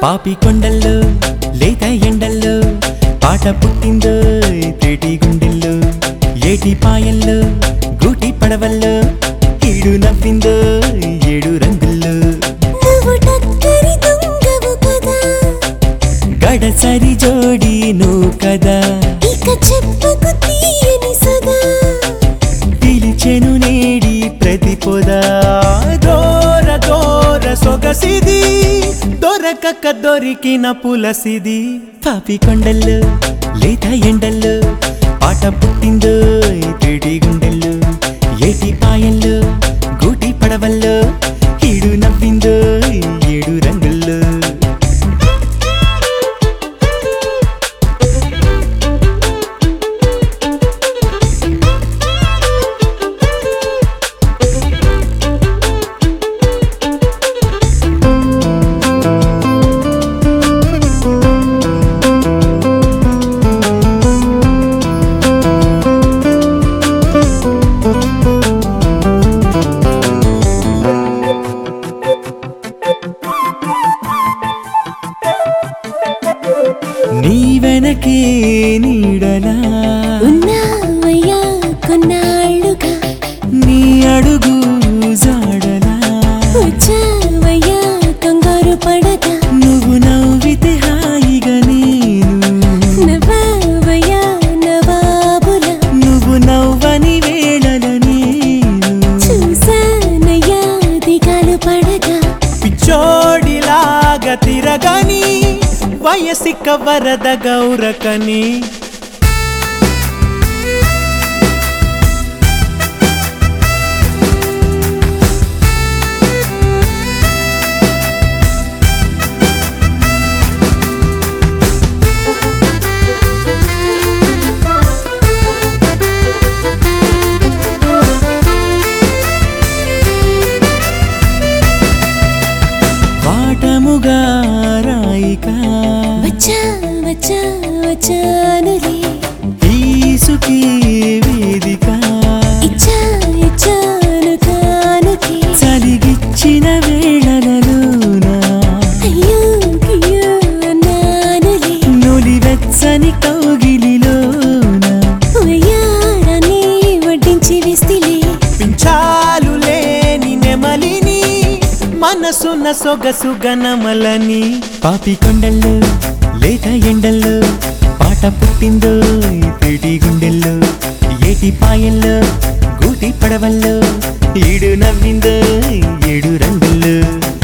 పాపి కొండల్లో లేత ఎండల్లో పాట పుట్టిందో తేటి గుండెల్లో ఏటి పాయల్లో గూటి పడవల్లో ఈడు నవ్విందో ఏడు రంగుల్లో నువ్వు టక్కరి దొంగవు కదా గడసరి జోడి నువ్వు కదా ఇక చెప్పకు తీయని సదా పిలిచెను నేడి ప్రతిపోదా దోర దోర సొగసిది దొరకక దొరికిన పులసిది పాపి కొండల్లో లేత ఎండల్లో పాట పుట్టిందో తిడి గుండెల్లో ఏటి పాయల్లో గూటి పడవల్లో ఈడు నవ్విందో ఏడు రంగుల్లో నీ వెనకే నీడలా ఉన్నావయ్యా కొన్నాళ్ళుగా నీ అడుగు జాడలా వచ్చావయ్యా కంగారు పడగా నువ్వు నవ్వితే హాయిగా నేను నవ్వావయ్యా నవాబుల నువ్వు నవ్వని వేళల నేను చూసానయ్యా దిగాలు పడగా పిచ్చోడిలాగా తిరగని వయసిక వరద గౌరకని వాటముగా రాయిక వచ్చా వచ్చా వచ్చానులే ఈసుకి వేదిక ఇచ్చా ఇచ్చాను కానుకే చలిగిచ్చిన వేళలలోన అయ్యో కియ్యో అన్నానులే నులివెచ్చని కౌగిలిలోన వయ్యారాన్ని వడ్డించి వేస్తిలే పించాలు లేని నెమలిని మనసున్న సొగసు గనమలని పాపి కొండల్లో లేత ఎండల్లో పాట పుట్టిందో తిడి గుండెల్లో ఏటి పాయల్లో గూటి పడవల్లో ఈడు నవ్విందో ఏడు రంగుల్లో